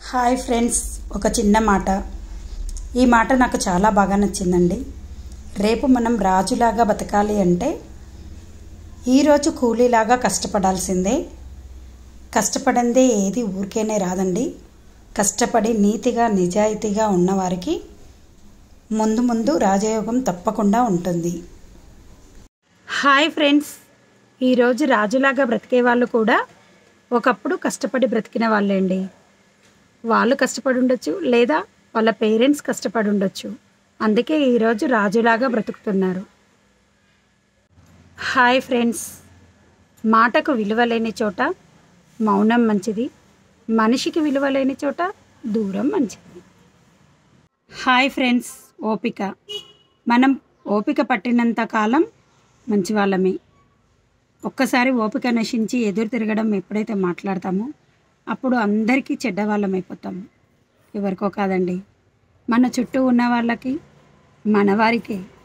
hi friends ఒక చిన్న మాట ఈ మాట నాకు చాలా బాగా నచ్చిందండి రేపు మనం రాజులాగా బతకాలి అంటే ఈరోజు కూలీలాగా కష్టపడాల్సిందే కష్టపడిందే ఏది ఊరికేనే రాదండి కష్టపడి నీతిగా నిజాయితీగా ఉన్నవారికి ముందు ముందు రాజయోగం తప్పకుండా ఉంటుంది హాయ్ ఫ్రెండ్స్ ఈరోజు రాజులాగా బ్రతికే వాళ్ళు కూడా ఒకప్పుడు కష్టపడి బ్రతికిన వాళ్ళే అండి వాళ్ళు కష్టపడి ఉండొచ్చు లేదా వాళ్ళ పేరెంట్స్ కష్టపడి ఉండొచ్చు అందుకే ఈరోజు రాజులాగా బ్రతుకుతున్నారు హాయ్ ఫ్రెండ్స్ మాటకు విలువ లేని చోట మౌనం మంచిది మనిషికి విలువ లేని చోట దూరం మంచిది హాయ్ ఫ్రెండ్స్ ఓపిక మనం ఓపిక పట్టినంత కాలం మంచి వాళ్ళమే ఒక్కసారి ఓపిక నశించి ఎదురు తిరగడం ఎప్పుడైతే మాట్లాడతామో అప్పుడు అందరికీ చెడ్డవాళ్ళం అయిపోతాము ఎవరికో కాదండి మన చుట్టూ ఉన్న వాళ్ళకి మన వారికే